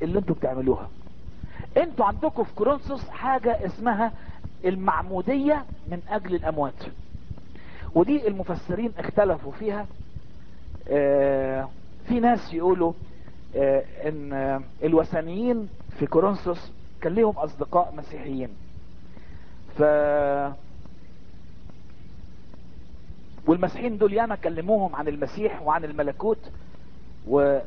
اللي انتوا بتعملوها انتوا عندكم في كورنثوس حاجة اسمها المعمودية من اجل الاموات ودي المفسرين اختلفوا فيها اه في ناس يقولوا اه ان اه الوثنيين في كورنثوس كان ليهم اصدقاء مسيحيين ف والمسيحيين دول ياما كلموهم عن المسيح وعن الملكوت وايه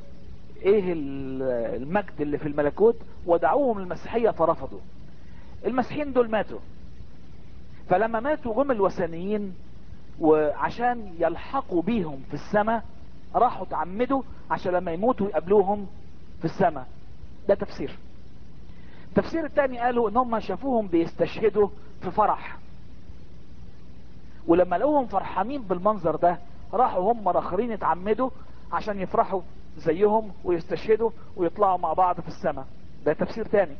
المجد اللي في الملكوت ودعوهم المسيحية فرفضوا المسيحيين دول ماتوا فلما ماتوا جم الوثنيين وعشان يلحقوا بيهم في السماء راحوا تعمدوا عشان لما يموتوا يقابلوهم في السماء ده تفسير التفسير الثاني قالوا ان هم شافوهم بيستشهدوا في فرح ولما لقوهم فرحانين بالمنظر ده راحوا هم راخرين يتعمدوا عشان يفرحوا زيهم ويستشهدوا ويطلعوا مع بعض في السماء ده تفسير تاني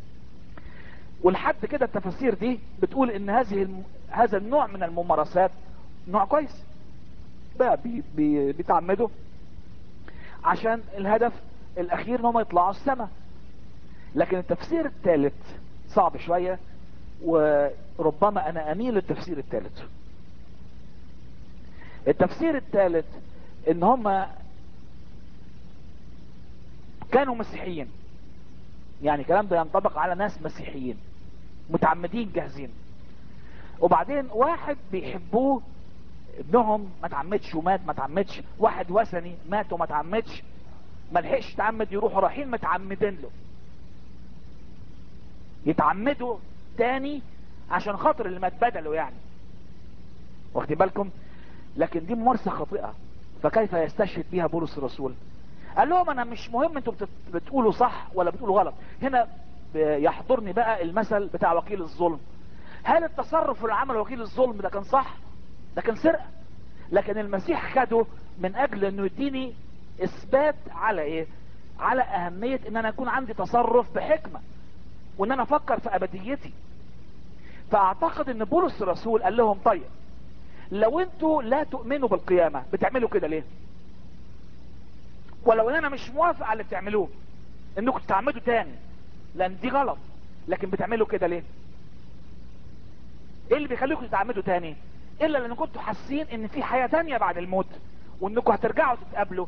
ولحد كده التفاسير دي بتقول ان هذه الم... هذا النوع من الممارسات نوع كويس بقى بي... بي... بيتعمدوا عشان الهدف الاخير ان هم يطلعوا السماء لكن التفسير الثالث صعب شوية وربما انا اميل للتفسير الثالث التفسير الثالث ان هم كانوا مسيحيين يعني الكلام ده ينطبق على ناس مسيحيين متعمدين جاهزين وبعدين واحد بيحبوه ابنهم ما تعمدش ومات ما تعمدش واحد وثني مات وما تعمدش ما لحقش يتعمد يروحوا رايحين متعمدين له يتعمدوا تاني عشان خاطر اللي ما اتبدلوا يعني واخدين بالكم لكن دي ممارسة خاطئة فكيف يستشهد بها بولس الرسول قال لهم انا مش مهم انتوا بتقولوا صح ولا بتقولوا غلط هنا يحضرني بقى المثل بتاع وكيل الظلم هل التصرف اللي عمل وكيل الظلم ده كان صح ده كان سرقة لكن المسيح خده من اجل انه يديني اثبات على ايه على اهمية ان انا يكون عندي تصرف بحكمة وان انا افكر في ابديتي فاعتقد ان بولس الرسول قال لهم طيب لو انتوا لا تؤمنوا بالقيامة بتعملوا كده ليه ولو ان انا مش موافق على اللي بتعملوه انكم تتعمدوا تاني لان دي غلط لكن بتعملوا كده ليه ايه اللي بيخليكم تتعمدوا تاني الا لان كنتوا حاسين ان في حياة تانية بعد الموت وانكم هترجعوا تتقابلوا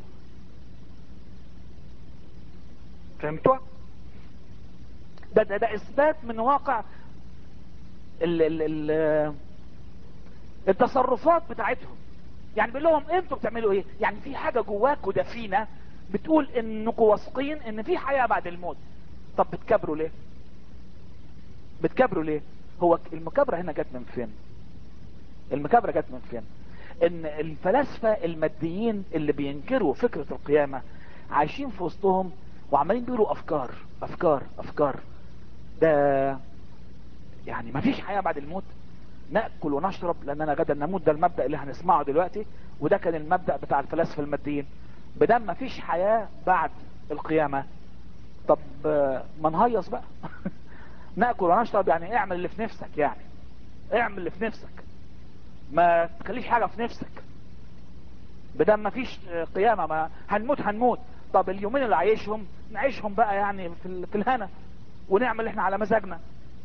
فهمتوا ده ده, ده اثبات من واقع ال ال ال التصرفات بتاعتهم يعني بيقول لهم انتوا بتعملوا ايه يعني في حاجة جواكوا دفينة بتقول انكم واثقين ان في حياة بعد الموت طب بتكبروا ليه بتكبروا ليه هو المكابرة هنا جت من فين المكابرة جت من فين ان الفلاسفة الماديين اللي بينكروا فكرة القيامة عايشين في وسطهم وعمالين بيقولوا افكار افكار افكار ده يعني ما فيش حياة بعد الموت نأكل ونشرب لأننا غدا نموت ده المبدأ اللي هنسمعه دلوقتي وده كان المبدأ بتاع الفلاسفة الماديين بدم ما فيش حياة بعد القيامة طب ما نهيص بقى نأكل ونشرب يعني اعمل اللي في نفسك يعني اعمل اللي في نفسك ما تخليش حاجة في نفسك بدم ما فيش قيامة ما هنموت هنموت طب اليومين اللي عايشهم نعيشهم بقى يعني في, في الهنا ونعمل احنا على مزاجنا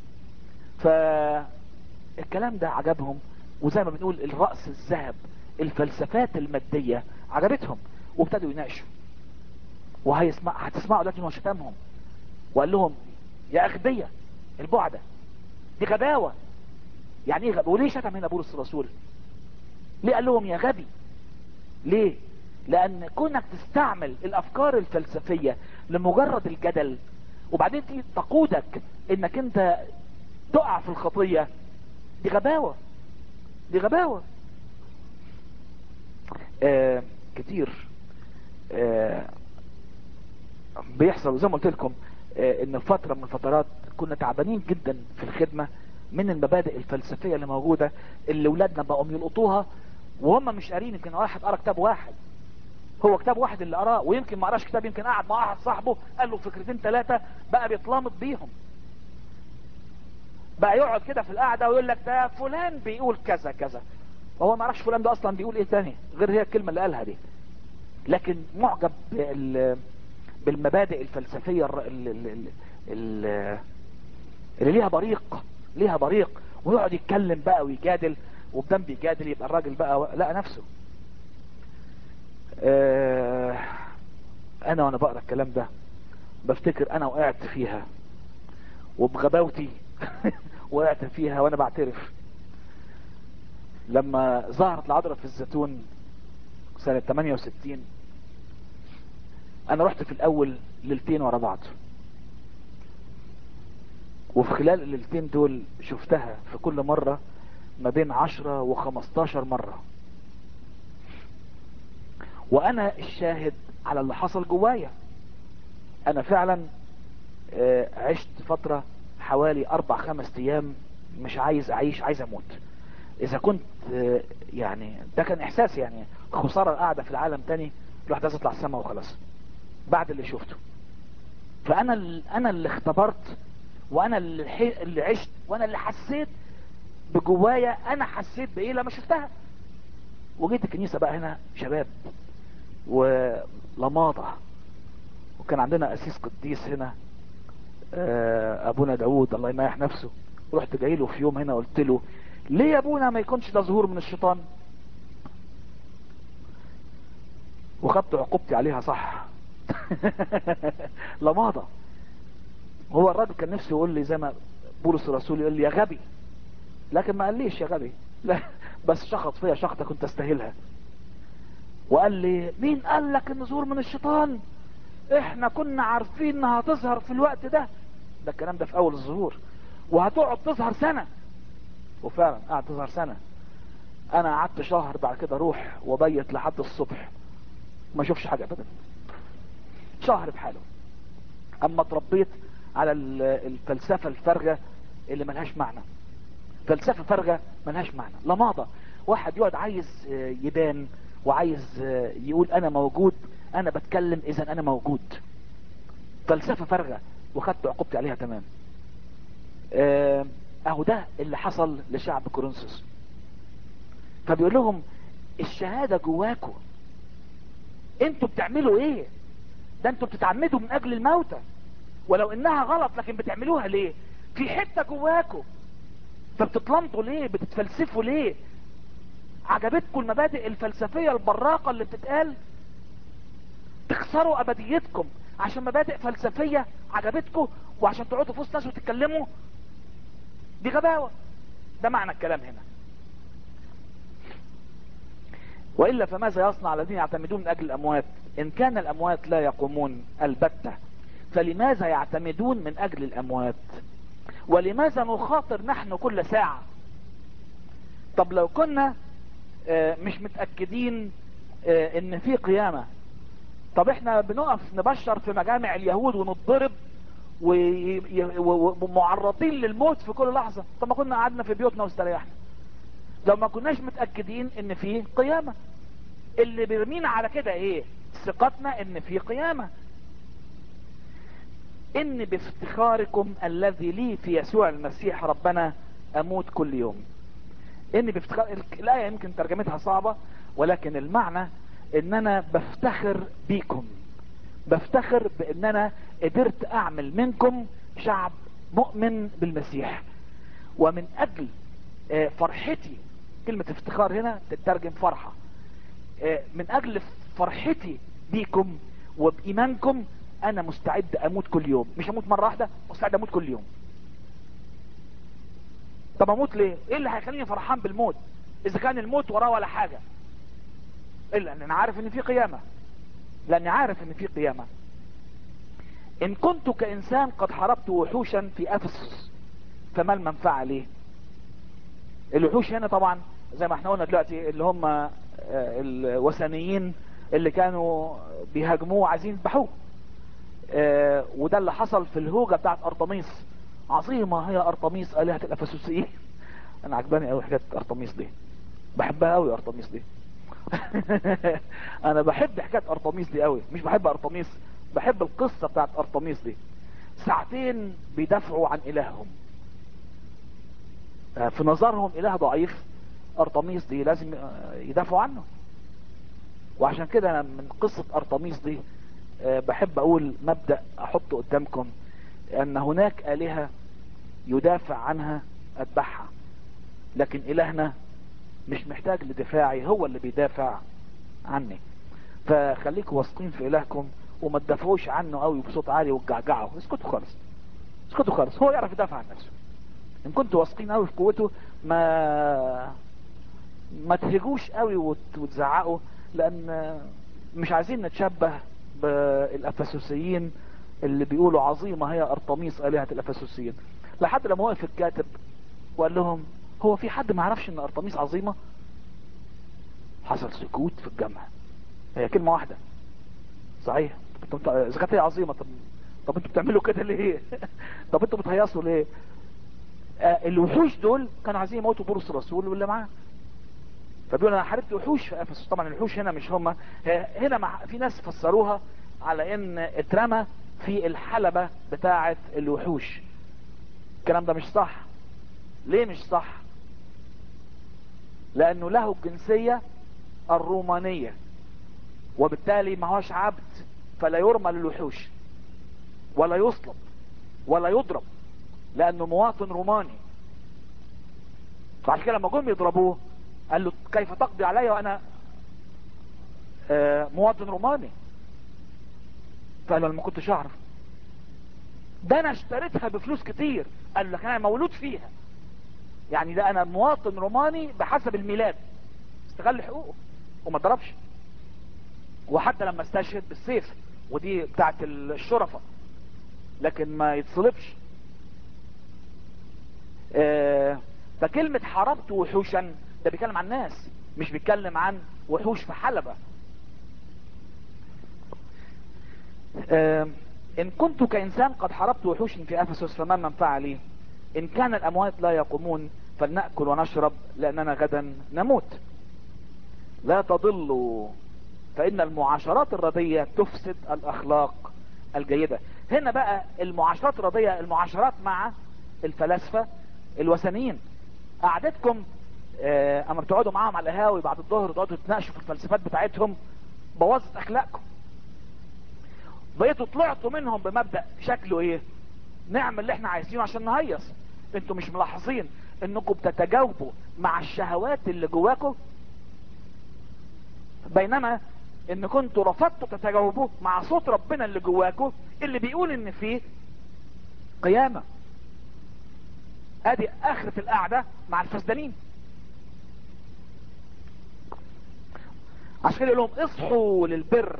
فالكلام ده عجبهم وزي ما بنقول الرأس الذهب الفلسفات المادية عجبتهم وابتدوا يناقشوا وهيسمع هتسمعوا دلوقتي هو شتمهم وقال لهم يا اغبياء البعدة دي غباوة يعني ايه غباوة وليه شتم هنا بولس الرسول ليه قال لهم يا غبي ليه لان كونك تستعمل الافكار الفلسفية لمجرد الجدل وبعدين تيجي تقودك انك انت تقع في الخطية دي غباوة دي غباوة آه كتير آه بيحصل زي ما قلت لكم آه ان فترة من الفترات كنا تعبانين جدا في الخدمة من المبادئ الفلسفية اللي موجودة اللي ولادنا بقوا يلقطوها وهم مش قارين يمكن واحد قرا كتاب واحد هو كتاب واحد اللي قراه ويمكن ما قراش كتاب يمكن قعد مع واحد صاحبه قال له فكرتين ثلاثة بقى بيتلامط بيهم بقى يقعد كده في القعدة ويقول لك ده فلان بيقول كذا كذا وهو ما يعرفش فلان ده اصلا بيقول ايه تاني غير هي الكلمة اللي قالها دي لكن معجب بالمبادئ الفلسفية الر- ال- ال- ال- ال- اللي ليها بريق ليها بريق ويقعد يتكلم بقى ويجادل وبدم بيجادل يبقى الراجل بقى لقى نفسه آه، انا وانا بقرا الكلام ده بفتكر انا وقعت فيها وبغباوتي وقعت فيها وانا بعترف لما ظهرت العذراء في الزيتون سنة 68 انا رحت في الاول ليلتين ورا بعض وفي خلال الليلتين دول شفتها في كل مرة ما بين عشرة وخمستاشر مرة وانا الشاهد على اللي حصل جوايا انا فعلا آه، عشت فترة حوالي اربع خمس ايام مش عايز اعيش عايز اموت اذا كنت آه، يعني ده كان احساس يعني خسارة القعدة في العالم تاني الواحد عايز يطلع السما وخلاص بعد اللي شفته فانا ال- انا اللي اختبرت وانا اللي, حي... اللي عشت وانا اللي حسيت بجوايا انا حسيت بايه لما شفتها وجيت الكنيسة بقى هنا شباب ولماضة وكان عندنا اسيس قديس هنا آه، ابونا داود الله يميح نفسه رحت جاي له في يوم هنا قلت له ليه يا ابونا ما يكونش ده ظهور من الشيطان وخدت عقوبتي عليها صح لماضة هو الراجل كان نفسه يقول لي زي ما بولس الرسول يقول لي يا غبي لكن ما قاليش يا غبي لا بس شخط فيا شخطة كنت استاهلها وقال لي مين قال لك ان ظهور من الشيطان احنا كنا عارفين انها هتظهر في الوقت ده ده الكلام ده في اول الظهور وهتقعد تظهر سنة وفعلا قعدت تظهر سنة انا قعدت شهر بعد كده اروح وبيت لحد الصبح ما اشوفش حاجة ابدا شهر بحاله اما اتربيت على ال- الفلسفة الفارغة اللي ملهاش معنى فلسفة فارغة ملهاش معنى لماضة واحد يقعد عايز آه، يبان وعايز آه، يقول انا موجود انا بتكلم اذا انا موجود فلسفة فارغة وخدت عقوبتي عليها تمام آه، اهو ده اللي حصل لشعب كورنثوس فبيقول لهم الشهادة جواكم انتوا بتعملوا ايه ده انتوا بتتعمدوا من اجل الموتى ولو انها غلط لكن بتعملوها ليه في حتة جواكم فبتتلمطوا ليه بتتفلسفوا ليه عجبتكم المبادئ الفلسفية البراقة اللي بتتقال تخسروا ابديتكم عشان مبادئ فلسفية عجبتكم وعشان تقعدوا في وسط ناس وتتكلموا دي غباوة ده معنى الكلام هنا وإلا فماذا يصنع الذين يعتمدون من أجل الأموات إن كان الأموات لا يقومون البتة فلماذا يعتمدون من أجل الأموات ولماذا نخاطر نحن كل ساعة طب لو كنا آه، مش متأكدين آه، ان في قيامة طب احنا بنقف نبشر في مجامع اليهود ونضرب وي- ي- و- ومعرضين للموت في كل لحظة طب ما كنا قعدنا في بيوتنا واستريحنا لو ما كناش متأكدين ان في قيامة اللي بيرمينا على كده ايه ثقتنا ان في قيامة ان بافتخاركم الذي لي في يسوع المسيح ربنا اموت كل يوم ان بافتخار الايه يمكن ترجمتها صعبة ولكن المعنى ان انا بفتخر بيكم بفتخر بان انا قدرت اعمل منكم شعب مؤمن بالمسيح ومن اجل آه، فرحتي كلمة افتخار هنا تترجم فرحة آه، من اجل فرحتي بيكم وبايمانكم انا مستعد اموت كل يوم مش اموت مرة واحدة مستعد اموت كل يوم طب اموت ليه ايه اللي هيخليني فرحان بالموت اذا كان الموت وراه ولا حاجة الا ان انا عارف ان في قيامة لاني عارف ان في قيامة ان كنت كانسان قد حاربت وحوشا في افسس فما المنفعة ليه الوحوش هنا طبعا زي ما احنا قلنا دلوقتي اللي هم آه، الوثنيين اللي كانوا بيهاجموه وعايزين يذبحوه آه، وده اللي حصل في الهوجة بتاعت ارطميس عظيمة هي ارطميس الهة الافسوسيين انا عجباني قوي حكاية ارطميس دي بحبها قوي ارطميس دي انا بحب حكاية ارطميس دي قوي مش بحب ارطميس بحب القصة بتاعت ارطميس دي ساعتين بيدافعوا عن الههم آه، في نظرهم اله ضعيف ارطميس دي لازم آه، يدافعوا عنه وعشان كده أنا من قصة ارطميس دي آه، بحب اقول مبدأ احطه قدامكم ان هناك آلهة يدافع عنها اتبعها لكن الهنا مش محتاج لدفاعي هو اللي بيدافع عني فخليكم واثقين في الهكم وما تدافعوش عنه قوي بصوت عالي وتجعجعوا اسكتوا خالص اسكتوا خالص هو يعرف يدافع عن نفسه ان كنتوا واثقين قوي في قوته ما ما تهجوش قوي وت- وتزعقوا لان مش عايزين نتشبه بالافسوسيين اللي بيقولوا عظيمة هي ارطميس الهة الافسوسيين لحد لما وقف الكاتب وقال لهم هو في حد ما يعرفش ان ارطميس عظيمة حصل سكوت في الجامعة هي كلمة واحدة صحيح طب طب- اذا كانت هي عظيمة طب طب انتوا بتعملوا كده ليه طب انتوا بتهيصوا ليه آه الوحوش دول كانوا عايزين يموتوا بولس الرسول واللي معاه فبيقول انا حاربت وحوش في افسس طبعا الوحوش هنا مش هم هنا مع في ناس فسروها على ان اترمى في الحلبة بتاعة الوحوش الكلام ده مش صح ليه مش صح لانه له الجنسية الرومانية وبالتالي ما هوش عبد فلا يرمى للوحوش ولا يصلب ولا يضرب لانه مواطن روماني فعشان كده لما جم يضربوه قال له كيف تقضي علي وانا آه، مواطن روماني فقال له انا ما كنتش اعرف ده انا اشتريتها بفلوس كتير قال لك انا مولود فيها يعني ده انا مواطن روماني بحسب الميلاد استغل حقوقه وما ضربش وحتى لما استشهد بالسيف ودي بتاعت الشرفة لكن ما يتصلبش آه، فكلمة حاربت وحوشا ده بيتكلم عن ناس مش بيتكلم عن وحوش في حلبة آه، ان كنت كإنسان قد حاربت وحوشا في أفسس فما منفعة لي ان كان الاموات لا يقومون فلنأكل ونشرب لاننا غدا نموت لا تضلوا فان المعاشرات الردية تفسد الاخلاق الجيدة هنا بقى المعاشرات الردية المعاشرات مع الفلاسفة الوثنيين قعدتكم آه، اما بتقعدوا معاهم على القهاوي بعد الظهر تقعدوا تناقشوا في الفلسفات بتاعتهم بوظت اخلاقكم بقيتوا طلعتوا منهم بمبدأ شكله ايه نعمل اللي احنا عايزينه عشان نهيص انتوا مش ملاحظين انكم بتتجاوبوا مع الشهوات اللي جواكم بينما ان كنتوا رفضتوا تتجاوبوا مع صوت ربنا اللي جواكم اللي بيقول ان فيه قيامة ادي اخرة القعدة مع الفسدانين عشان كده يقول لهم اصحوا للبر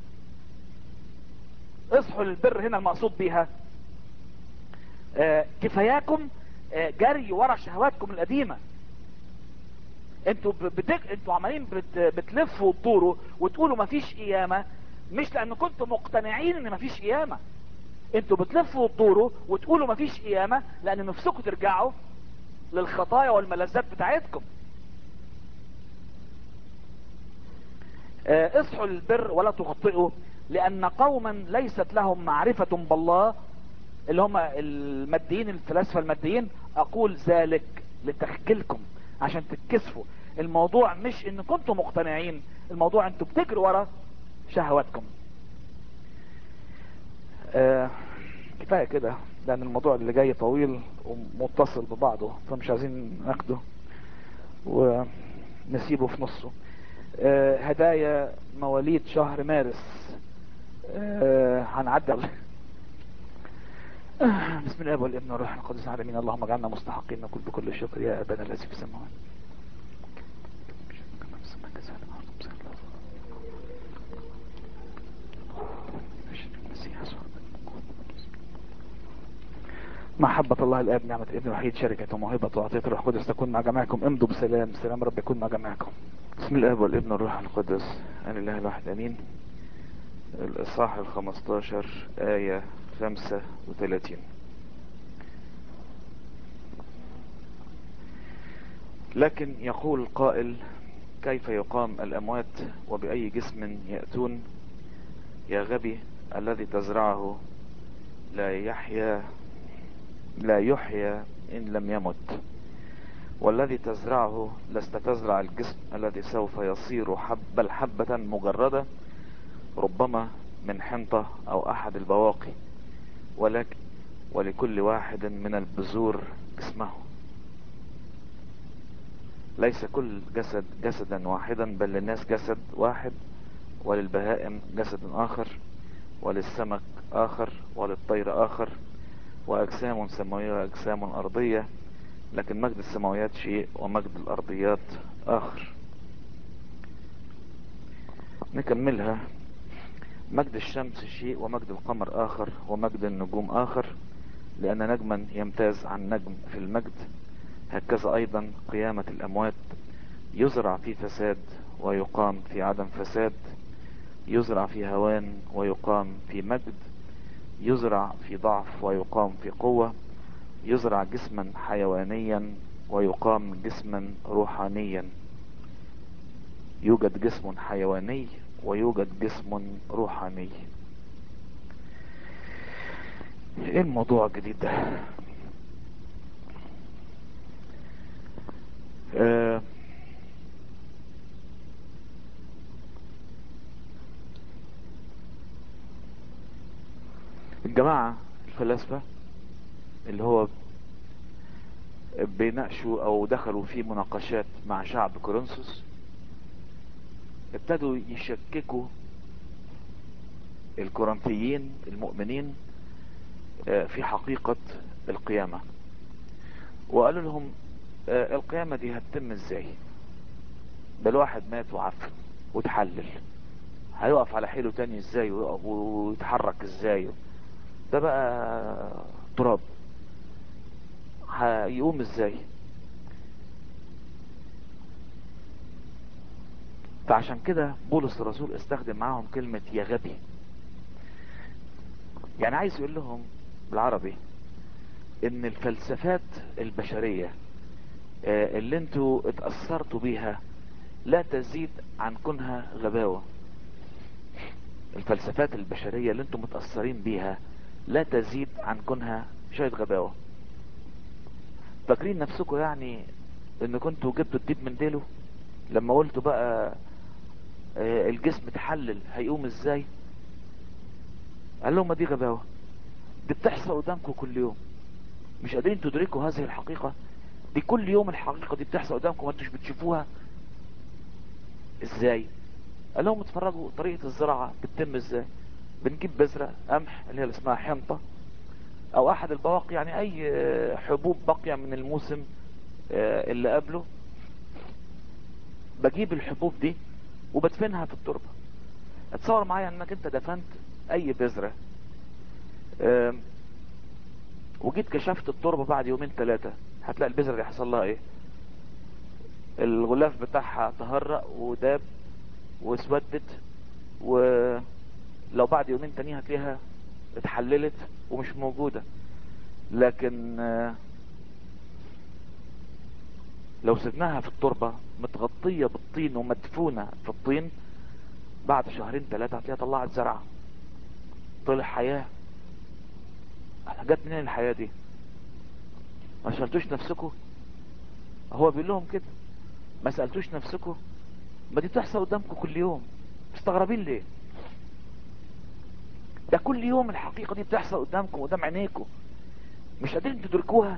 اصحوا للبر هنا المقصود بيها آه، كفاياكم آه، جري ورا شهواتكم القديمة انتوا ب- بتك... انتوا عمالين بت... بتلفوا وتدوروا وتقولوا مفيش قيامة مش لان كنتوا مقتنعين ان مفيش قيامة انتوا بتلفوا وتدوروا وتقولوا مفيش قيامة لان نفسكم ترجعوا للخطايا والملذات بتاعتكم آه، اصحوا للبر ولا تخطئوا لان قوما ليست لهم معرفة بالله اللي هم الماديين الفلاسفة الماديين اقول ذلك لتخجلكم عشان تتكسفوا الموضوع مش ان كنتوا مقتنعين الموضوع انتوا بتجروا ورا شهواتكم آه كفاية كده لان الموضوع اللي جاي طويل ومتصل ببعضه فمش عايزين ناخده ونسيبه في نصه آه هدايا مواليد شهر مارس آه هنعدل آه، بسم الله والابن والروح القدس العالمين اللهم اجعلنا مستحقين نقول بكل شكر يا ابانا الذي في السماوات محبة الله الآب نعمة ابن الوحيد شركة وموهبة وعطية الروح القدس تكون مع جميعكم امضوا بسلام سلام رب يكون مع جميعكم بسم الآب والابن والروح القدس أن الله الواحد أمين الإصحاح الخمستاشر آية خمسة وثلاثين لكن يقول قائل كيف يقام الأموات وبأي جسم يأتون يا غبي الذي تزرعه لا يحيا لا يحيا إن لم يمت والذي تزرعه لست تزرع الجسم الذي سوف يصير حب بل حبة مجردة ربما من حنطة او احد البواقي ولكن ولكل واحد من البذور اسمه ليس كل جسد جسدا واحدا بل للناس جسد واحد وللبهائم جسد اخر وللسمك اخر وللطير اخر واجسام سماوية واجسام ارضية لكن مجد السماويات شيء ومجد الارضيات اخر نكملها مجد الشمس شيء ومجد القمر اخر ومجد النجوم اخر لان نجما يمتاز عن نجم في المجد هكذا ايضا قيامة الاموات يزرع في فساد ويقام في عدم فساد يزرع في هوان ويقام في مجد يزرع في ضعف ويقام في قوة يزرع جسما حيوانيا ويقام جسما روحانيا يوجد جسم حيواني ويوجد جسم روحاني ايه الموضوع الجديد ده آه الجماعة الفلاسفة اللي هو بيناقشوا او دخلوا في مناقشات مع شعب كورنثوس ابتدوا يشككوا الكورنثيين المؤمنين في حقيقة القيامة وقالوا لهم القيامة دي هتتم ازاي ده الواحد مات وعفن وتحلل هيقف على حيله تاني ازاي ويتحرك ازاي ده بقى تراب هيقوم ازاي فعشان كده بولس الرسول استخدم معاهم كلمة يا غبي يعني عايز يقول لهم بالعربي ان الفلسفات البشرية اللي انتوا اتأثرتوا بيها لا تزيد عن كونها غباوة الفلسفات البشرية اللي انتوا متأثرين بيها لا تزيد عن كونها شوية غباوة فاكرين نفسكم يعني ان كنتوا جبتوا الديب من ديله لما قلتوا بقى الجسم تحلل هيقوم ازاي قال لهم دي غباوة دي بتحصل قدامكم كل يوم مش قادرين تدركوا هذه الحقيقة دي كل يوم الحقيقة دي بتحصل قدامكم وانتوش بتشوفوها ازاي قال لهم اتفرجوا طريقة الزراعة بتتم ازاي بنجيب بذرة قمح اللي هي اللي اسمها حنطة او احد البواقي يعني اي حبوب باقية من الموسم اللي قبله بجيب الحبوب دي وبدفنها في التربة اتصور معايا انك انت دفنت اي بذرة وجيت كشفت التربة بعد يومين ثلاثة هتلاقي البذرة دي حصل لها ايه الغلاف بتاعها تهرق وداب واسودت ولو بعد يومين تانية هتلاقيها اتحللت ومش موجودة لكن لو سبناها في التربة متغطية بالطين ومدفونة في الطين بعد شهرين ثلاثة هتلاقيها طلعت زرعة طلع حياة جت منين الحياة دي ما سألتوش نفسكم هو بيقول لهم كده ما سألتوش نفسكم ما دي بتحصل قدامكم كل يوم مستغربين ليه ده كل يوم الحقيقة دي بتحصل قدامكم قدام عينيكم مش قادرين تدركوها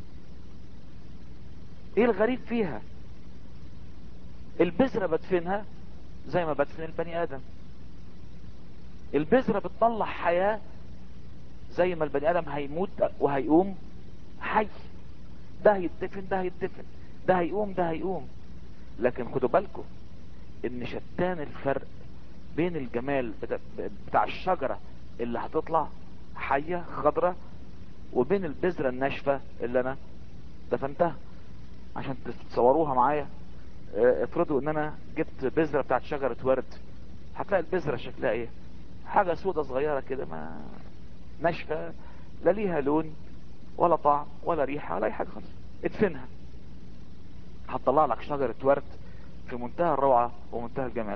ايه الغريب فيها البذرة بدفنها زي ما بدفن البني ادم البذرة بتطلع حياة زي ما البني ادم هيموت وهيقوم حي ده هيتدفن ده هيتدفن ده هيقوم ده هيقوم لكن خدوا بالكم ان شتان الفرق بين الجمال بتاع الشجرة اللي هتطلع حية خضرة وبين البذرة الناشفة اللي انا دفنتها عشان تتصوروها معايا افرضوا ان انا جبت بذرة بتاعت شجرة ورد هتلاقي البذرة شكلها ايه حاجة سودة صغيرة كده ما ناشفة لا ليها لون ولا طعم ولا ريحة ولا اي حاجة خالص ادفنها هتطلع لك شجرة ورد في منتهى الروعة ومنتهى الجمال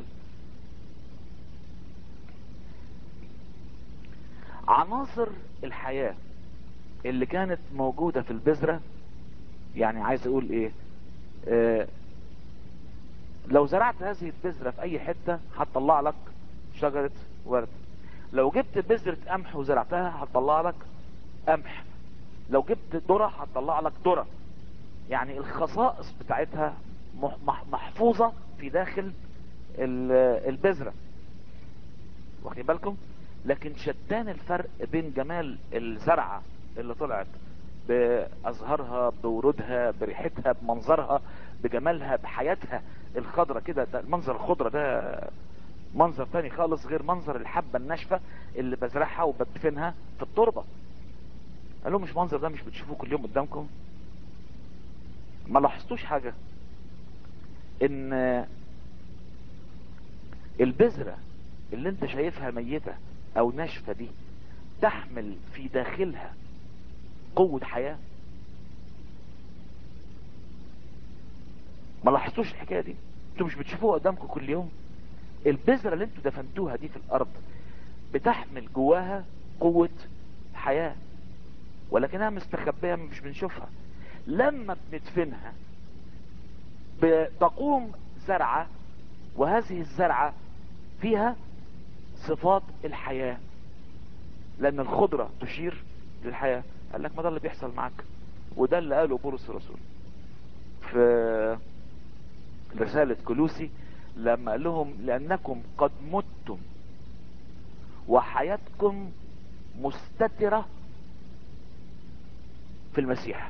عناصر الحياة اللي كانت موجودة في البذرة يعني عايز اقول ايه آه لو زرعت هذه البذرة في اي حتة هتطلع لك شجرة ورد لو جبت بذرة قمح وزرعتها هتطلع لك قمح لو جبت ذرة هتطلع لك ذرة يعني الخصائص بتاعتها مح- مح- محفوظة في داخل ال- البذرة واخدين بالكم لكن شتان الفرق بين جمال الزرعة اللي طلعت بأزهارها بورودها بريحتها بمنظرها بجمالها بحياتها الخضرة كده ده منظر الخضرة ده منظر تاني خالص غير منظر الحبة الناشفة اللي بزرعها وبدفنها في التربة قال لهم مش منظر ده مش بتشوفوه كل يوم قدامكم ما لاحظتوش حاجة ان البذرة اللي انت شايفها ميتة او ناشفة دي تحمل في داخلها قوة حياة ما لاحظتوش الحكاية دي انتوا مش بتشوفوها قدامكم كل يوم البذرة اللي انتوا دفنتوها دي في الارض بتحمل جواها قوة حياة ولكنها مستخبية مش بنشوفها لما بندفنها بتقوم زرعة وهذه الزرعة فيها صفات الحياة لان الخضرة تشير للحياة قال لك ما ده اللي بيحصل معك وده اللي قاله بولس الرسول في رسالة كلوسي لما قال لهم لانكم قد متم وحياتكم مستترة في المسيح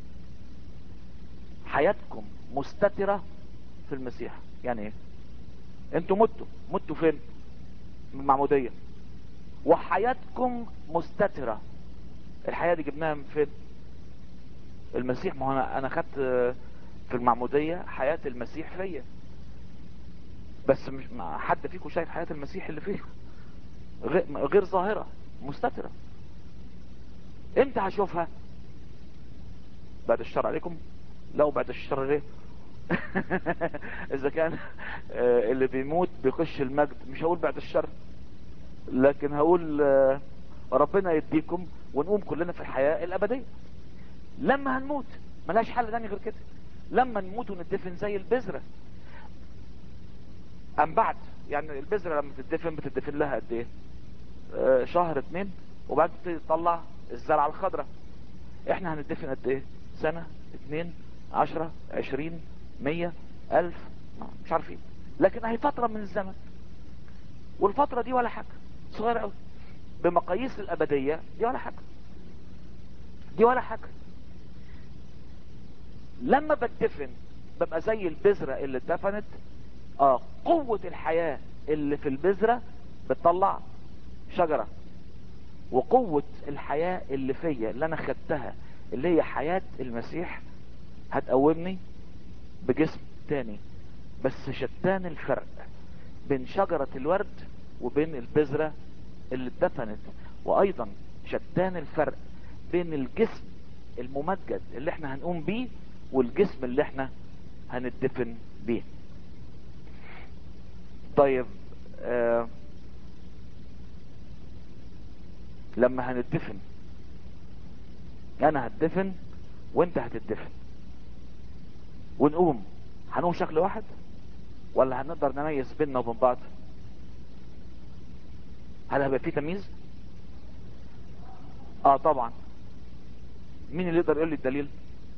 حياتكم مستترة في المسيح يعني ايه انتوا متوا متوا فين من المعمودية وحياتكم مستترة الحياة دي جبناها من فين المسيح ما هو انا انا خدت في المعمودية حياة المسيح فيا بس مش ما حد فيكم شايف حياة المسيح اللي فيه غير, غير ظاهرة مستترة امتى هشوفها بعد الشر عليكم لو بعد الشر ليه اذا كان آه، اللي بيموت بيخش المجد مش هقول بعد الشر لكن هقول آه، ربنا يديكم ونقوم كلنا في الحياة الابدية لما هنموت ملاش حل تاني غير كده لما نموت وندفن زي البذرة ام بعد يعني البذرة لما تدفن بتدفن لها قد ايه آه، شهر اتنين وبعد تبتدي تطلع الزرعة الخضراء احنا هندفن قد ايه سنة اتنين عشرة عشرين مية الف ما- مش عارفين لكن هي فترة من الزمن والفترة دي ولا حاجة صغيرة قوي بمقاييس الابدية دي ولا حاجة دي ولا حاجة لما بتدفن ببقى زي البذرة اللي اتدفنت اه قوة الحياة اللي في البذرة بتطلع شجرة وقوة الحياة اللي فيا اللي انا خدتها اللي هي حياة المسيح هتقومني بجسم تاني بس شتان الفرق بين شجرة الورد وبين البذرة اللي اتدفنت وايضا شتان الفرق بين الجسم الممجد اللي احنا هنقوم بيه والجسم اللي احنا هنتدفن بيه طيب آه لما هنتدفن انا هتدفن وانت هتتدفن ونقوم هنقوم شكل واحد ولا هنقدر نميز بيننا وبين بعض هل هيبقى في تمييز اه طبعا مين اللي يقدر يقول لي الدليل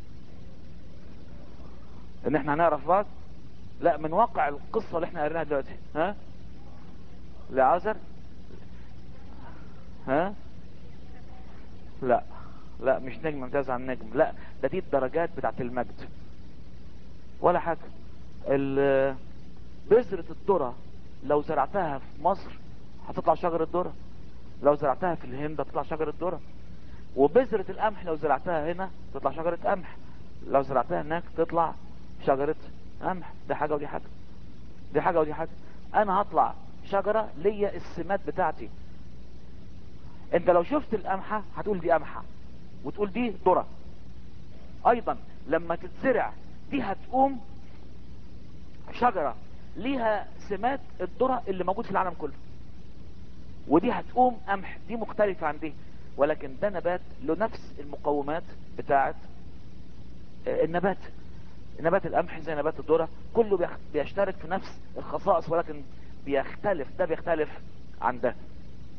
ان احنا هنعرف بعض لا من واقع القصة اللي احنا قريناها دلوقتي ها لعازر ها لا لا مش نجم امتاز عن نجم لا ده دي الدرجات بتاعت المجد ولا حاجة ال- بذرة الذرة لو زرعتها في مصر هتطلع شجرة ذرة لو زرعتها في الهند هتطلع شجرة ذرة وبذرة القمح لو زرعتها هنا تطلع شجرة قمح لو زرعتها هناك تطلع شجرة قمح دي حاجة ودي حاجة دي حاجة ودي حاجة انا هطلع شجرة ليا السمات بتاعتي انت لو شفت القمحة هتقول دي قمحة وتقول دي ذرة ايضا لما تتزرع دي هتقوم شجرة ليها سمات الذرة اللي موجود في العالم كله ودي هتقوم قمح دي مختلفة عن دي ولكن ده نبات له نفس المقومات بتاعت آه، النبات نبات القمح زي نبات الذرة كله بيخ- بيشترك في نفس الخصائص ولكن بيختلف ده بيختلف عن ده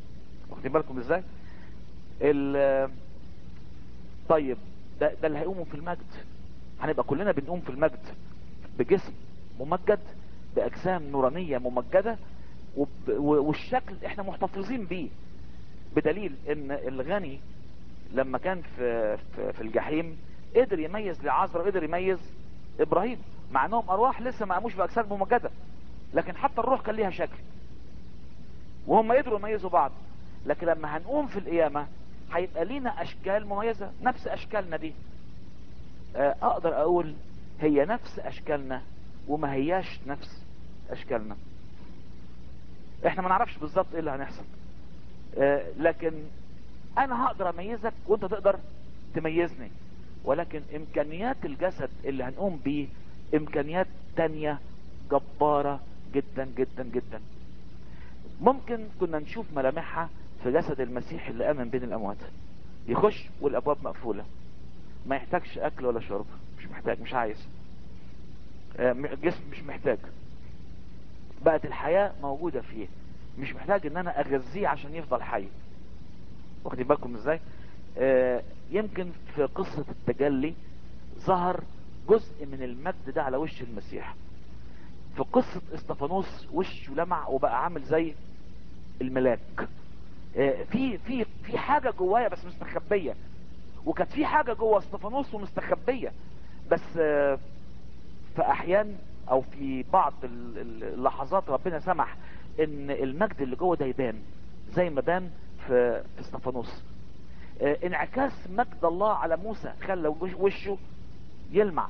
واخدين بالكم ازاي ال طيب ده, ده اللي هيقوموا في المجد هنبقى كلنا بنقوم في المجد بجسم ممجد باجسام نورانية ممجدة وب... والشكل احنا محتفظين بيه بدليل ان الغني لما كان في, في, في الجحيم قدر يميز لعازر قدر يميز ابراهيم مع انهم ارواح لسه ما قاموش باجساد ممجدة لكن حتى الروح كان ليها شكل وهم قدروا يميزوا بعض لكن لما هنقوم في القيامة هيبقى لينا اشكال مميزة نفس اشكالنا دي اقدر اقول هي نفس اشكالنا وما هياش نفس اشكالنا احنا ما نعرفش بالظبط ايه اللي هنحصل اه لكن انا هقدر اميزك وانت تقدر تميزني ولكن امكانيات الجسد اللي هنقوم بيه امكانيات تانية جبارة جدا جدا جدا ممكن كنا نشوف ملامحها في جسد المسيح اللي قام من بين الاموات يخش والابواب مقفولة ما يحتاجش اكل ولا شرب مش محتاج مش عايز الجسم مش محتاج بقت الحياة موجودة فيه مش محتاج ان انا اغذيه عشان يفضل حي واخدين بالكم ازاي آه يمكن في قصة التجلي ظهر جزء من المجد ده على وش المسيح في قصة استفانوس وشه لمع وبقى عامل زي الملاك آه في في في حاجة جوايا بس مستخبية وكانت في حاجة جوا استفانوس ومستخبية بس آه في احيان او في بعض اللحظات ربنا سمح ان المجد اللي جوه ده يبان زي ما بان في في استفانوس اه انعكاس مجد الله على موسى خلى وشه يلمع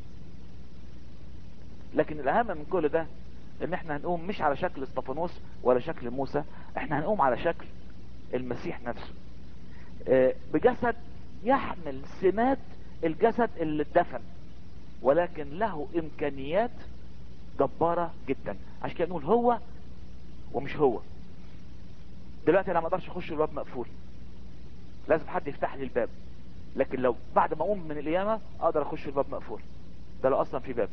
لكن الاهم من كل ده ان احنا هنقوم مش على شكل استفانوس ولا شكل موسى احنا هنقوم على شكل المسيح نفسه اه بجسد يحمل سمات الجسد اللي اتدفن ولكن له امكانيات جبارة جدا عشان كده نقول هو ومش هو دلوقتي انا ما اقدرش اخش الباب مقفول لازم حد يفتح لي الباب لكن لو بعد ما اقوم من القيامة اقدر اخش الباب مقفول ده لو اصلا في باب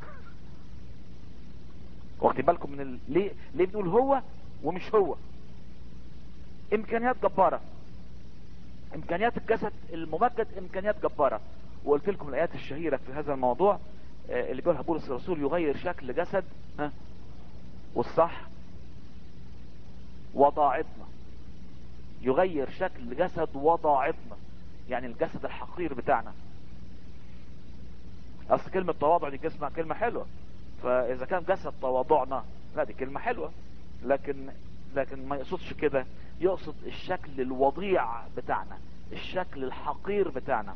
واخدين بالكم من ال... ليه ليه بنقول هو ومش هو امكانيات جبارة امكانيات الجسد الممجد امكانيات جبارة وقلت لكم الايات الشهيرة في هذا الموضوع اللي بيقولها بولس الرسول يغير شكل جسد ها والصح وضاعتنا يغير شكل جسد وضاعتنا يعني الجسد الحقير بتاعنا اصل كلمة تواضع دي اسمها كلمة حلوة فاذا كان جسد تواضعنا لا دي كلمة حلوة لكن لكن ما يقصدش كده يقصد الشكل الوضيع بتاعنا الشكل الحقير بتاعنا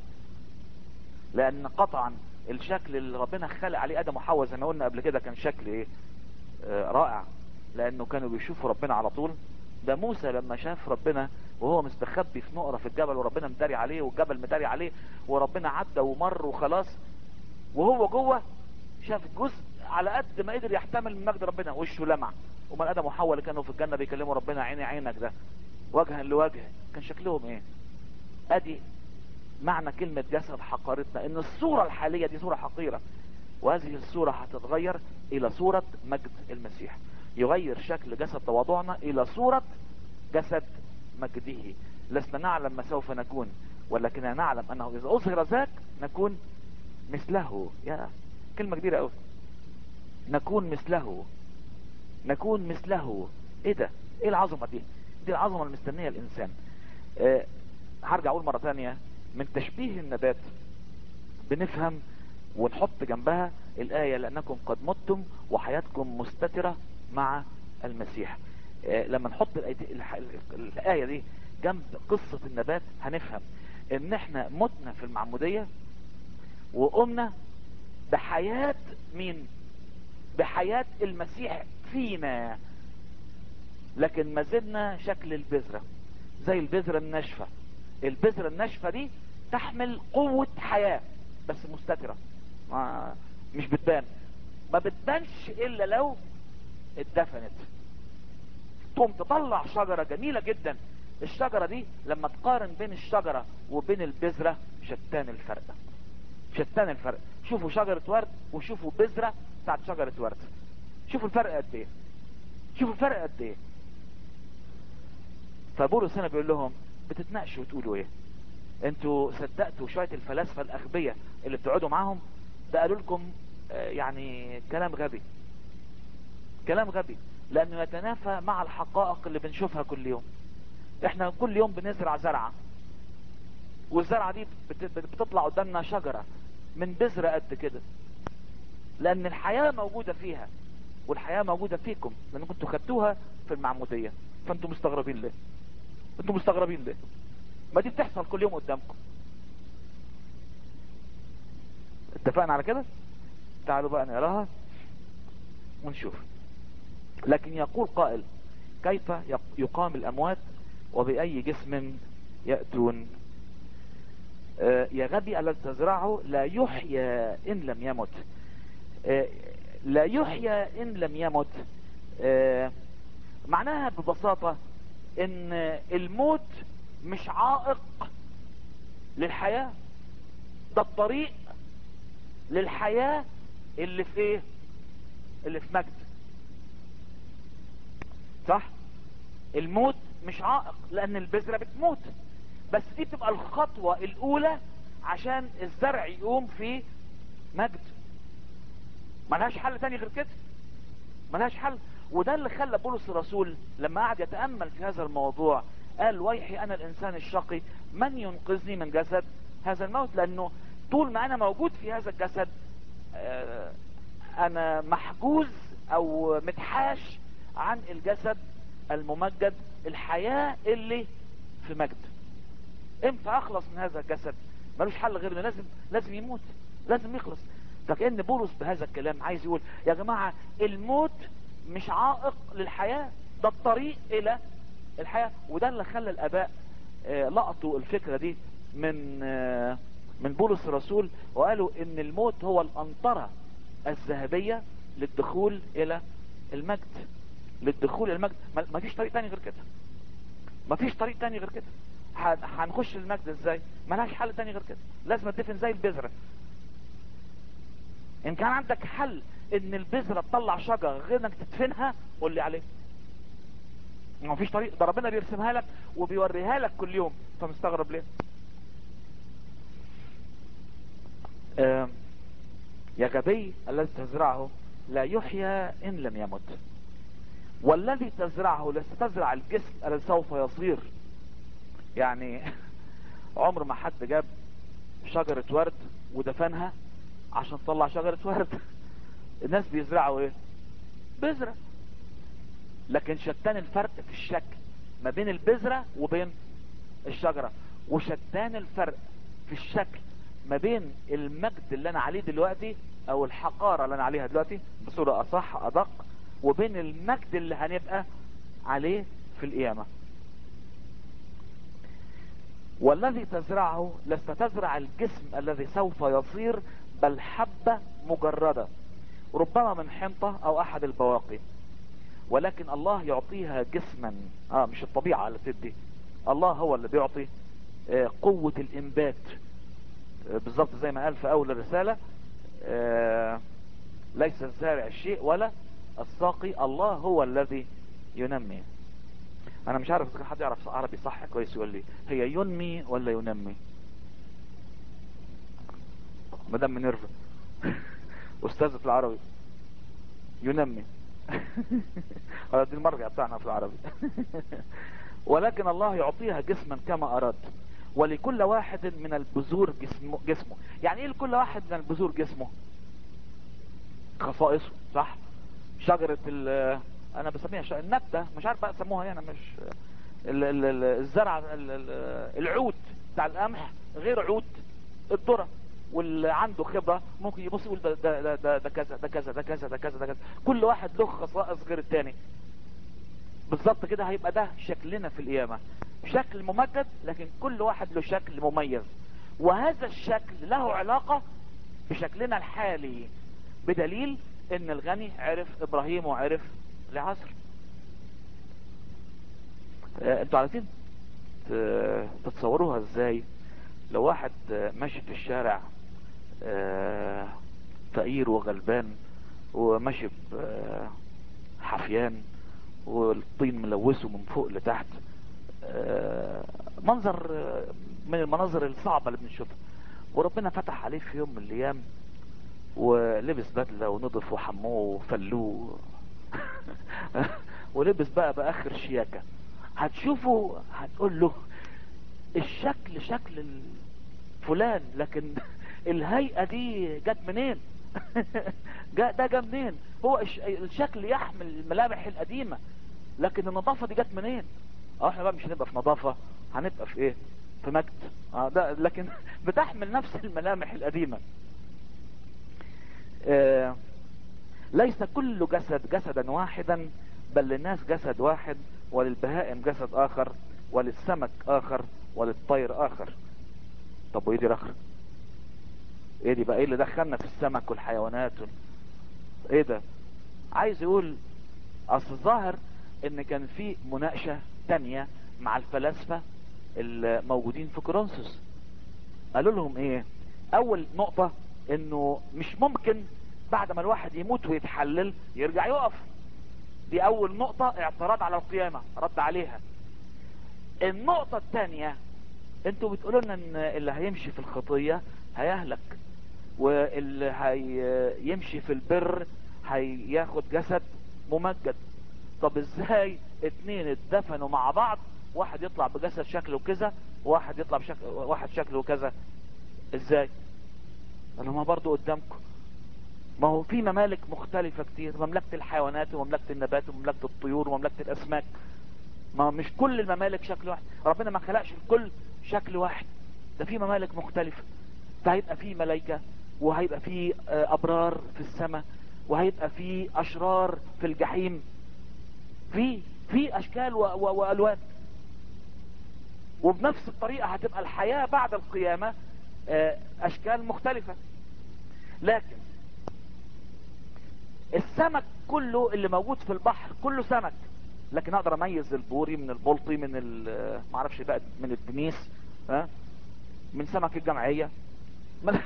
لان قطعا الشكل اللي ربنا خلق عليه ادم وحواء زي ما قلنا قبل كده كان شكل ايه آه رائع لانه كانوا بيشوفوا ربنا على طول ده موسى لما شاف ربنا وهو مستخبي في نقرة في الجبل وربنا مداري عليه والجبل مداري عليه وربنا عدى ومر وخلاص وهو جوه شاف جزء على قد ما قدر يحتمل من مجد ربنا وشه لمع وما ادم وحواء اللي كانوا في الجنة بيكلموا ربنا عيني عينك ده وجها لوجه كان شكلهم ايه ادي معنى كلمة جسد حقارتنا ان الصورة الحالية دي صورة حقيرة وهذه الصورة هتتغير الى صورة مجد المسيح يغير شكل جسد تواضعنا الى صورة جسد مجده لسنا نعلم ما سوف نكون ولكننا نعلم انه اذا اظهر ذاك نكون مثله يا كلمة كبيرة قوي نكون مثله نكون مثله ايه ده ايه العظمة دي دي العظمة المستنية الانسان أه هرجع اقول مرة تانية من تشبيه النبات بنفهم ونحط جنبها الآية لأنكم قد متم وحياتكم مستترة مع المسيح آه لما نحط الآية دي جنب قصة النبات هنفهم ان احنا متنا في المعمودية وقمنا بحياة مين بحياة المسيح فينا لكن ما زلنا شكل البذرة زي البذرة الناشفة البذرة الناشفة دي تحمل قوة حياة بس مستترة ما مش بتبان ما بتبانش الا لو اتدفنت تقوم تطلع شجرة جميلة جدا الشجرة دي لما تقارن بين الشجرة وبين البذرة شتان الفرق شتان الفرق شوفوا شجرة ورد وشوفوا بذرة بتاعت شجرة ورد شوفوا الفرق قد ايه شوفوا الفرق قد ايه فبولس هنا بيقول لهم بتتناقشوا وتقولوا ايه انتوا صدقتوا شوية الفلاسفة الاغبياء اللي بتقعدوا معاهم ده قالوا لكم آه، يعني كلام غبي كلام غبي لانه يتنافى مع الحقائق اللي بنشوفها كل يوم احنا كل يوم بنزرع زرعة والزرعة دي بت- بتطلع قدامنا شجرة من بذرة قد كده لان الحياة موجودة فيها والحياة موجودة فيكم لان كنتوا خدتوها في المعمودية فانتوا مستغربين ليه انتوا مستغربين ليه ما دي بتحصل كل يوم قدامكم اتفقنا على كده تعالوا بقى نقراها ونشوف لكن يقول قائل كيف يق- يقام الاموات وبأي جسم يأتون آه، يا غبي الذي تزرعه لا يحيى ان لم يمت آه، لا يحيى ان لم يمت آه، معناها ببساطة ان الموت مش عائق للحياة ده الطريق للحياة اللي في ايه اللي في مجد صح الموت مش عائق لان البذرة بتموت بس دي بتبقى الخطوة الاولى عشان الزرع يقوم في مجد ملهاش حل تاني غير كده ملهاش حل وده اللي خلى بولس الرسول لما قعد يتأمل في هذا الموضوع قال ويحي انا الانسان الشقي من ينقذني من جسد هذا الموت لانه طول ما انا موجود في هذا الجسد آه، انا محجوز او متحاش عن الجسد الممجد الحياة اللي في مجد امتى اخلص من هذا الجسد ملوش حل غير انه لازم لازم يموت لازم يخلص فكأن بولس بهذا الكلام عايز يقول يا جماعة الموت مش عائق للحياة ده الطريق الى الحياة وده اللي خلى الاباء آه، لقطوا الفكرة دي من آه، من بولس الرسول وقالوا ان الموت هو الانطرة الذهبية للدخول الى المجد للدخول الى المجد ما ما فيش طريق تاني غير كده ما فيش طريق تاني غير كده ه- هنخش المجد ازاي ملهاش حل تاني غير كده لازم تدفن زي البذرة ان كان عندك حل ان البذرة تطلع شجرة غير انك تدفنها قول لي عليه ما فيش طريق ده ربنا بيرسمها لك وبيوريها لك كل يوم فمستغرب ليه آم، يا غبي الذي تزرعه لا يحيى ان لم يمت والذي تزرعه لست تزرع الجسم الذي سوف يصير يعني عمر ما حد جاب شجرة ورد ودفنها عشان تطلع شجرة ورد الناس بيزرعوا ايه بذرة لكن شتان الفرق في الشكل ما بين البذرة وبين الشجرة وشتان الفرق في الشكل ما بين المجد اللي انا عليه دلوقتي او الحقارة اللي انا عليها دلوقتي بصورة اصح ادق وبين المجد اللي هنبقى عليه في القيامة والذي تزرعه لست تزرع الجسم الذي سوف يصير بل حبة مجردة ربما من حنطة او احد البواقي ولكن الله يعطيها جسما اه مش الطبيعة اللي بتدي الله هو اللي بيعطي آه قوة الانبات آه بالظبط زي ما قال في اول الرسالة آه ليس الزارع الشيء ولا الساقي الله هو الذي ينمي انا مش عارف اذا كان حد يعرف عربي صح كويس يقول لي هي ينمي ولا ينمي مدام منيرفا استاذة العربي ينمي هذا دي المرجع بتاعنا في العربي ولكن الله يعطيها جسما كما اراد ولكل واحد من البذور جسمه, جسمه يعني ايه لكل واحد من البذور جسمه خصائصه صح شجرة ال انا بسميها ش... النبتة مش عارف بقى سموها ايه انا مش ال... ال... ال- الزرع ال... ال- العود بتاع القمح غير عود الذرة واللي عنده خبرة ممكن يبص يقول ده ده ده ده, ده كذا ده كذا ده كذا ده كذا ده كذا كل واحد له خصائص غير التاني بالظبط كده هيبقى ده شكلنا في القيامة شكل ممجد لكن كل واحد له شكل مميز وهذا الشكل له علاقة بشكلنا الحالي بدليل ان الغني عرف ابراهيم وعرف لعصر آه، انتوا عارفين ت- تتصوروها ازاي لو واحد آه، ماشي في الشارع آه، فقير وغلبان وماشي ب- حفيان والطين ملوثه من فوق لتحت آه، منظر آه، من المناظر الصعبة اللي بنشوفها وربنا فتح عليه في يوم من الايام ولبس بدلة ونضف وحموه وفلوه ولبس بقى باخر شياكة هتشوفه هتقول له الشكل شكل ال- فلان لكن الهيئة دي جت منين جا ده جا منين هو الش- الشكل يحمل الملامح القديمة لكن النظافة دي جت منين اه احنا بقى مش هنبقى في نظافة هنبقى في ايه في مجد اه ده لكن بتحمل نفس الملامح القديمة آه ليس كل جسد جسدا واحدا بل للناس جسد واحد وللبهائم جسد اخر وللسمك اخر وللطير اخر طب وايه دي الاخر ايه دي بقى ايه اللي دخلنا في السمك والحيوانات وال... ايه ده عايز يقول اصل الظاهر ان كان في مناقشة تانية مع الفلاسفة الموجودين في كورنثوس قالوا لهم ايه اول نقطة انه مش ممكن بعد ما الواحد يموت ويتحلل يرجع يقف دي اول نقطة اعتراض على القيامة رد عليها النقطة الثانية انتوا بتقولوا لنا ان اللي هيمشي في الخطية هيهلك واللي هيمشي في البر هياخد جسد ممجد طب ازاي اتنين اتدفنوا مع بعض واحد يطلع بجسد شكله كذا واحد يطلع بشكل واحد شكله كذا ازاي قالوا ما برضو قدامكم ما هو في ممالك مختلفة كتير مملكة الحيوانات ومملكة النبات ومملكة الطيور ومملكة الاسماك ما مش كل الممالك شكل واحد ربنا ما خلقش الكل شكل واحد ده في ممالك مختلفة فهيبقى في ملائكة وهيبقى في آه، ابرار في السماء وهيبقى في اشرار في الجحيم في في اشكال و- و- والوان وبنفس الطريقة هتبقى الحياة بعد القيامة آه، اشكال مختلفة لكن السمك كله اللي موجود في البحر كله سمك لكن اقدر اميز البوري من البلطي من ال- معرفش بقى من الدنيس ها من سمك الجمعية من-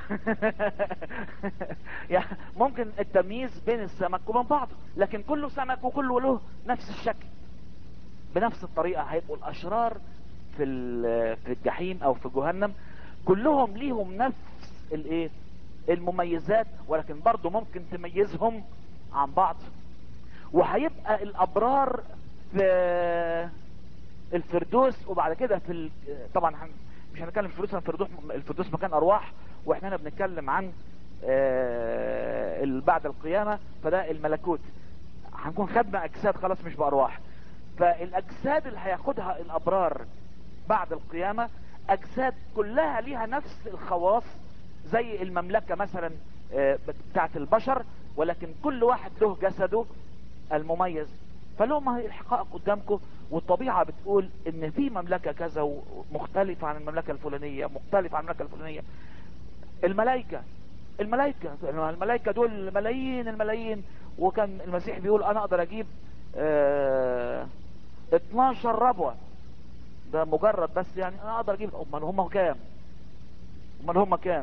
يعني ممكن التمييز بين السمك وبين بعضه لكن كله سمك وكله له نفس الشكل بنفس الطريقة هيبقوا الاشرار في ال- في الجحيم او في جهنم كلهم ليهم نفس الايه المميزات ولكن برضو ممكن تميزهم عن بعض وهيبقى الابرار في الفردوس وبعد كده في ال... طبعا هن... مش هنتكلم في الفردوس الفردوس الفردوس مكان ارواح واحنا هنا بنتكلم عن آه، ال- بعد القيامة فده الملكوت هنكون خدنا اجساد خلاص مش بارواح فالاجساد اللي هياخدها الابرار بعد القيامة اجساد كلها ليها نفس الخواص زي المملكة مثلا آه، بتاعت البشر ولكن كل واحد له جسده المميز فلو ما هي الحقائق قدامكم والطبيعة بتقول ان في مملكة كذا مختلفة عن المملكة الفلانية مختلفة عن المملكة الفلانية الملائكة الملائكة الملائكة دول ملايين الملايين وكان المسيح بيقول انا اقدر اجيب اه 12 ربوة ده مجرد بس يعني انا اقدر اجيب امال هم كام امال هم كام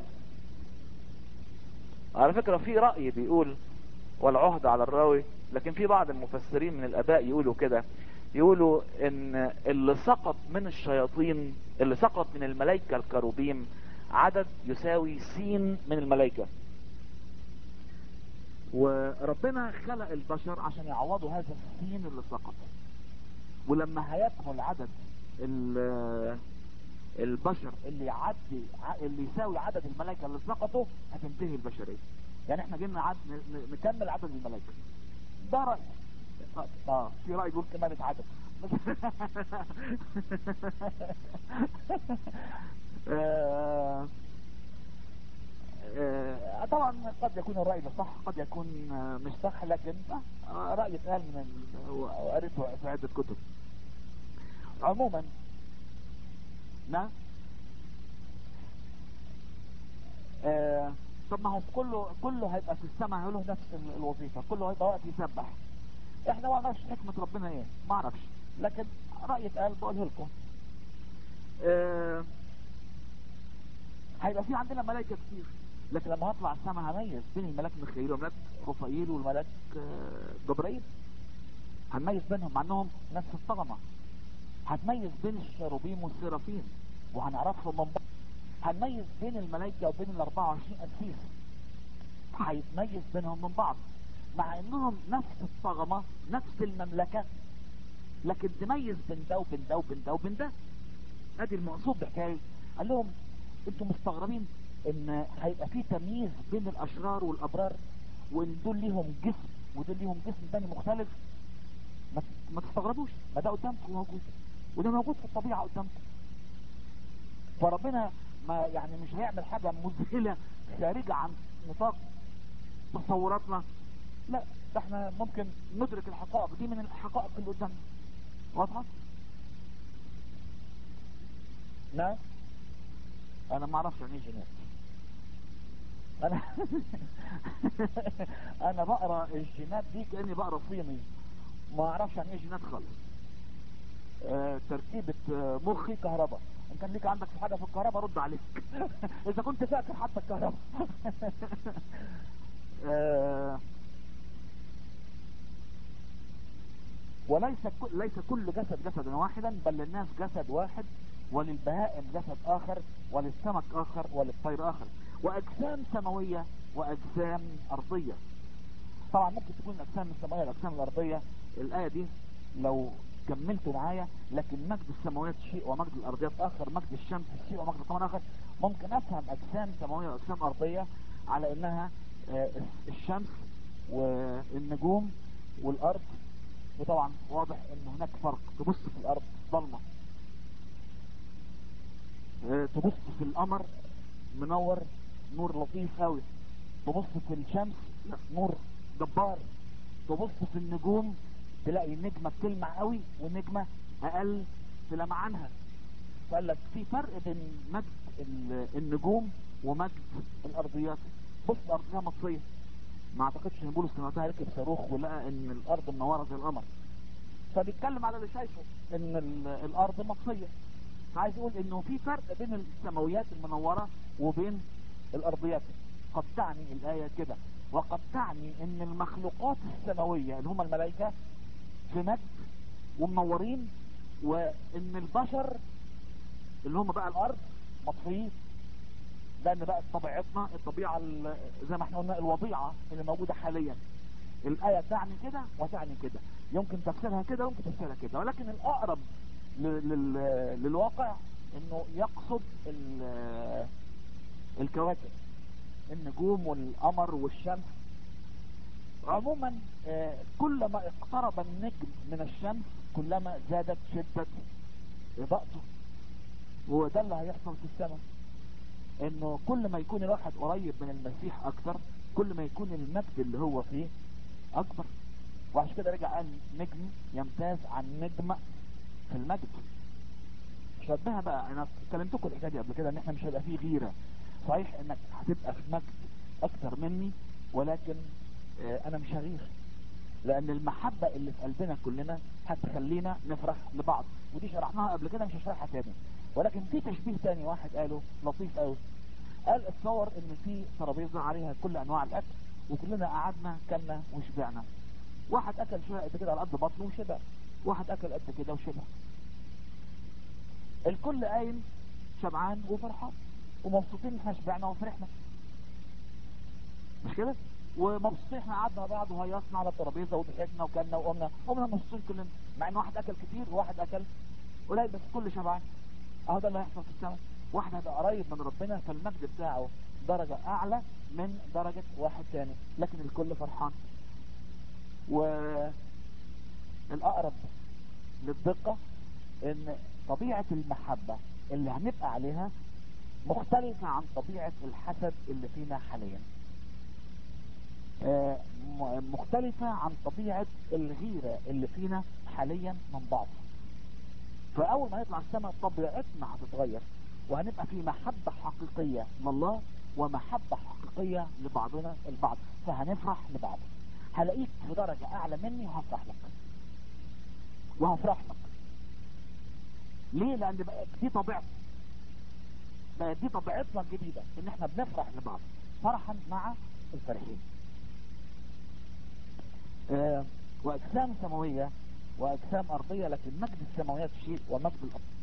على فكرة في رأي بيقول والعهد على الراوي لكن في بعض المفسرين من الاباء يقولوا كده يقولوا ان اللي سقط من الشياطين اللي سقط من الملائكة الكروبيم عدد يساوي سين من الملائكة وربنا خلق البشر عشان يعوضوا هذا السين اللي سقط ولما هيكمل عدد ال- البشر اللي يعدي اللي يساوي عدد الملائكة اللي سقطوا هتنتهي البشرية يعني احنا جينا عد... ن- ن- نكمل عدد الملائكة ده رأي اه في رأي بيقول كمالة عدد آه، آه، طبعا قد يكون الرأي ده صح قد يكون آه، مش صح لكن آه، رأي اتقال من ال- وقريته في عدة كتب عموما نعم آه، طب ما هو كله كله هيبقى في السماء هيقول له نفس ال- الوظيفة كله هيبقى واقف يسبح احنا ما نعرفش حكمة ربنا ايه ما اعرفش لكن رأي اتقال بقوله لكم آه، هيبقى في عندنا ملائكة كتير لكن لما هطلع السماء هميز بين الملاك ميخائيل والملاك رفائيل والملاك آه، جبرائيل هنميز بينهم مع انهم نفس الطغمة هتميز بين الشاروبيم والسرافيم وهنعرفهم من بعض هنميز بين الملائكة وبين ال 24 قسيس هيتميز بينهم من بعض مع انهم نفس الطغمة نفس المملكة لكن تميز بين ده وبين ده وبين ده وبين ده ادي المقصود بحكاية قال لهم انتوا مستغربين ان هيبقى في تمييز بين الاشرار والابرار وان دول ليهم جسم ودول ليهم جسم تاني مختلف ما ما تستغربوش ما ده قدامكم موجود وده موجود في الطبيعة قدامكم فربنا ما يعني مش هيعمل حاجة مذهلة خارجة عن نطاق تصوراتنا لا ده احنا ممكن ندرك الحقائق دي من الحقائق اللي قدامنا واضحة لا انا ما اعرفش يعني ايه جينات انا انا بقرا الجينات دي كاني بقرا صيني ما اعرفش يعني ايه جينات خالص آه تركيبة آه مخي كهرباء ان كان ليك عندك في حاجة في الكهرباء رد عليك اذا كنت فاكر حتى الكهرباء آه وليس كل ليس كل جسد جسدا واحدا بل للناس جسد واحد وللبهائم جسد اخر وللسمك اخر وللطير اخر واجسام سماوية واجسام ارضية طبعا ممكن تكون الاجسام السماوية والاجسام الارضية الاية دي لو كملتوا معايا لكن مجد السماويات شيء ومجد الارضيات اخر مجد الشمس شيء ومجد القمر اخر ممكن افهم اجسام سماوية واجسام ارضية على انها الشمس والنجوم والارض وطبعا واضح ان هناك فرق تبص في الارض ضلمة تبص في القمر منور نور لطيف قوي تبص في الشمس لا نور جبار تبص في النجوم تلاقي نجمة بتلمع قوي ونجمة اقل في لمعانها فقال لك في فرق بين مجد النجوم ومجد الارضيات بص الارضية مطفية ما اعتقدش ان بولس سمعتها ركب صاروخ ولقى ان الارض منورة زي القمر فبيتكلم على اللي شايفه ان الارض مطفية فعايز يقول انه في فرق بين السماويات المنورة وبين الارضيات قد تعني الاية كده وقد تعني ان المخلوقات السماوية اللي هم الملائكة في مجد ومنورين وان البشر اللي هم بقى الارض مطفيين لان بقى طبيعتنا الطبيعة زي ما احنا قلنا الوضيعة اللي موجودة حاليا الآية تعني كده وتعني كده يمكن تفسيرها كده ويمكن تفسيرها كده ولكن الأقرب للواقع انه يقصد الكواكب النجوم والقمر والشمس عموما كلما اقترب النجم من الشمس كلما زادت شدة اضاءته وده اللي هيحصل في السماء انه كل ما يكون الواحد قريب من المسيح اكتر كل ما يكون المجد اللي هو فيه اكبر وعشان كده رجع قال نجم يمتاز عن نجم في المجد شبهها بقى انا كلمتكم الحكايه دي قبل كده ان احنا مش هيبقى فيه غيره صحيح انك هتبقى في مجد اكتر مني ولكن اه انا مش هغير لان المحبة اللي في قلبنا كلنا هتخلينا نفرح لبعض ودي شرحناها قبل كده مش هشرحها تاني ولكن في تشبيه تاني واحد قاله لطيف قوي قال اتصور ان في ترابيزة عليها كل انواع الاكل وكلنا قعدنا كلنا وشبعنا واحد اكل شوية قد كده على قد بطنه وشبع واحد اكل قد كده وشبع الكل قايم شبعان وفرحان ومبسوطين ان احنا شبعنا وفرحنا مش كده ومبسوطين احنا قعدنا مع بعض وهيصنا على الترابيزه وضحكنا وكلنا وقمنا قمنا مبسوطين كلنا مع ان واحد اكل كتير وواحد اكل قليل بس الكل شبعان اهو ده اللي هيحصل في السماء واحد هيبقى قريب من ربنا فالمجد بتاعه درجة اعلى من درجة واحد تاني لكن الكل فرحان والاقرب للدقة ان طبيعة المحبة اللي هنبقى عليها مختلفة عن طبيعة الحسد اللي فينا حاليا آه مختلفة عن طبيعة الغيرة اللي فينا حاليا من بعض فاول ما نطلع السماء طبيعتنا هتتغير وهنبقى في محبة حقيقية لله ومحبة حقيقية لبعضنا البعض فهنفرح لبعض هلاقيك في درجة اعلى مني وهفرح لك وهفرح لك ليه لان بقى دي طبيعتي بقى دي طبيعتنا الجديدة ان احنا بنفرح لبعض فرحا مع الفرحين آه واجسام سماوية واجسام ارضيه لكن مجد السماويات شيء ومجد الارض